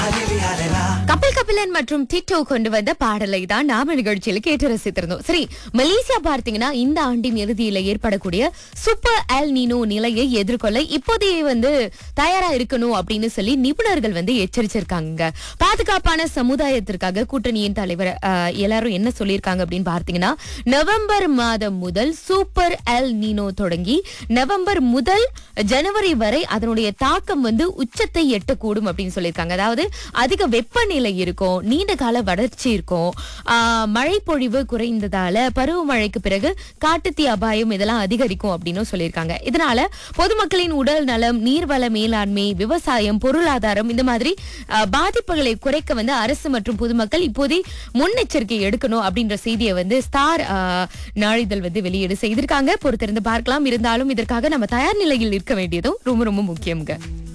கபில் கபிலன் மற்றும் டிட்டோ கொண்டு வந்த பாடலை தான் நாம நிகழ்ச்சியில கேட்டு ரசித்திருந்தோம் சரி மலேசியா பார்த்தீங்கன்னா இந்த ஆண்டின் இறுதியில ஏற்படக்கூடிய சூப்பர் எல் நீனோ நிலையை எதிர்கொள்ள இப்போதையே வந்து தயாரா இருக்கணும் அப்படின்னு சொல்லி நிபுணர்கள் வந்து எச்சரிச்சிருக்காங்க பாதுகாப்பான சமுதாயத்திற்காக கூட்டணியின் தலைவர் அஹ், எல்லாரும் என்ன சொல்லியிருக்காங்க அப்படின்னு பார்த்தீங்கன்னா நவம்பர் மாதம் முதல் சூப்பர் எல் நீனோ தொடங்கி நவம்பர் முதல் ஜனவரி வரை அதனுடைய தாக்கம் வந்து உச்சத்தை எட்டக்கூடும் அப்படின்னு சொல்லியிருக்காங்க அதாவது அதிக வெப்பநிலை இருக்கும் நீண்ட கால வறட்சி இருக்கும் ஆஹ், மழை பொழிவு குறைந்ததால பருவமழைக்கு பிறகு காட்டுத்தீ அபாயம் இதெல்லாம் அதிகரிக்கும் அப்படின்னு சொல்லியிருக்காங்க இதனால பொதுமக்களின் உடல் நலம் நீர்வள மேலாண்மை விவசாயம் பொருளாதாரம் இந்த மாதிரி ஆஹ், பாதிப்புகளை குறைக்க வந்து அரசு மற்றும் பொதுமக்கள் இப்போதே முன்னெச்சரிக்கை எடுக்கணும் அப்படின்ற செய்தியை வந்து ஸ்டார் ஆஹ், நாளிதழ் வந்து வெளியீடு செய்திருக்காங்க பொறுத்திருந்து பார்க்கலாம் இருந்தாலும் இதற்காக நம்ம தயார் நிலையில் இருக்க வேண்டியதும் ரொம்ப ரொம்ப முக்கியம்ங்க